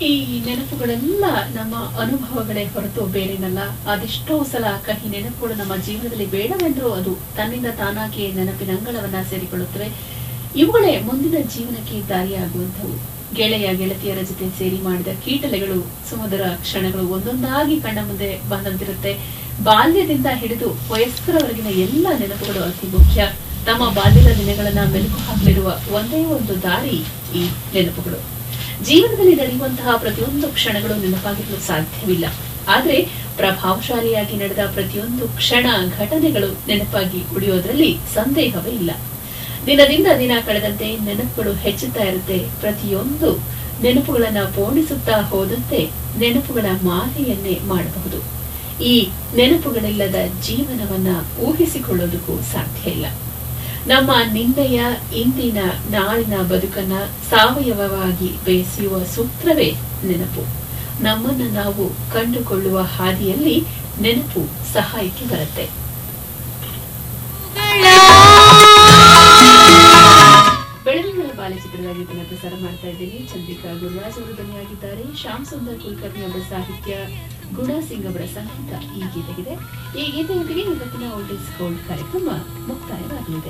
ಈ ನೆನಪುಗಳೆಲ್ಲ ನಮ್ಮ ಅನುಭವಗಳೇ ಹೊರತು ಬೇರೇನಲ್ಲ ಅದೆಷ್ಟೋ ಸಲ ಕಹಿ ನೆನಪುಗಳು ನಮ್ಮ ಜೀವನದಲ್ಲಿ ಬೇಡವೆಂದರೂ ಅದು ತನ್ನಿಂದ ತಾನಾಗಿಯೇ ನೆನಪಿನ ಅಂಗಳವನ್ನ ಸೇರಿಕೊಳ್ಳುತ್ತವೆ ಇವುಗಳೇ ಮುಂದಿನ ಜೀವನಕ್ಕೆ ದಾರಿಯಾಗುವಂಥವು ಗೆಳೆಯ ಗೆಳತಿಯರ ಜೊತೆ ಸೇರಿ ಮಾಡಿದ ಕೀಟಲೆಗಳು ಸುಮಧುರ ಕ್ಷಣಗಳು ಒಂದೊಂದಾಗಿ ಕಣ್ಣ ಮುಂದೆ ಬಂದಂತಿರುತ್ತೆ ಬಾಲ್ಯದಿಂದ ಹಿಡಿದು ವಯಸ್ಕರವರೆಗಿನ ಎಲ್ಲ ನೆನಪುಗಳು ಅತಿ ಮುಖ್ಯ ತಮ್ಮ ಬಾಲ್ಯದ ದಿನಗಳನ್ನ ಮೆಲುಕು ಹಾಕಲಿರುವ ಒಂದೇ ಒಂದು ದಾರಿ ಈ ನೆನಪುಗಳು ಜೀವನದಲ್ಲಿ ನಡೆಯುವಂತಹ ಪ್ರತಿಯೊಂದು ಕ್ಷಣಗಳು ನೆನಪಾಗಿರಲು ಸಾಧ್ಯವಿಲ್ಲ ಆದ್ರೆ ಪ್ರಭಾವಶಾಲಿಯಾಗಿ ನಡೆದ ಪ್ರತಿಯೊಂದು ಕ್ಷಣ ಘಟನೆಗಳು ನೆನಪಾಗಿ ಉಳಿಯೋದ್ರಲ್ಲಿ ಸಂದೇಹವೇ ಇಲ್ಲ ದಿನದಿಂದ ದಿನ ಕಳೆದಂತೆ ನೆನಪುಗಳು ಹೆಚ್ಚುತ್ತಾ ಇರುತ್ತೆ ಪ್ರತಿಯೊಂದು ನೆನಪುಗಳನ್ನ ಪೋಣಿಸುತ್ತಾ ಹೋದಂತೆ ನೆನಪುಗಳ ಮಾಲೆಯನ್ನೇ ಮಾಡಬಹುದು ಈ ನೆನಪುಗಳಿಲ್ಲದ ಜೀವನವನ್ನ ಊಹಿಸಿಕೊಳ್ಳೋದಕ್ಕೂ ಸಾಧ್ಯ ಇಲ್ಲ ನಮ್ಮ ನಿನ್ನೆಯ ಇಂದಿನ ನಾಳಿನ ಬದುಕನ್ನ ಸಾವಯವವಾಗಿ ಬೇಯಿಸುವ ಸೂತ್ರವೇ ನೆನಪು ನಮ್ಮನ್ನ ನಾವು ಕಂಡುಕೊಳ್ಳುವ ಹಾದಿಯಲ್ಲಿ ನೆನಪು ಸಹಾಯಕ್ಕೆ ಬರುತ್ತೆ ಬೆಳಗಿನ ಬಾಲ್ಯ ಚಿತ್ರದ ಗೀತನ ಪ್ರಸಾರ ಮಾಡ್ತಾ ಇದ್ದೀನಿ ಚಂದ್ರಿಕಾ ಗುರುರಾಜ್ ಅವರು ಧ್ವನಿಯಾಗಿದ್ದಾರೆ ಶ್ಯಾಮ್ ಸುಂದರ್ ಕುಲಕರ್ಣಿ ಅವರ ಸಾಹಿತ್ಯ ಗುಣ ಸಿಂಗ್ ಅವರ ಸಂಗೀತ ಈ ಗೀತೆಗಿದೆ ಈ ಗೀತೆಯೊಂದಿಗೆ ಇವತ್ತಿನ ಓಲ್ಡ್ ಇಸ್ ಗೋಲ್ಡ್ ಕಾರ್ಯಕ್ರಮ ಮುಕ್ತಾಯವಾಗಲಿದೆ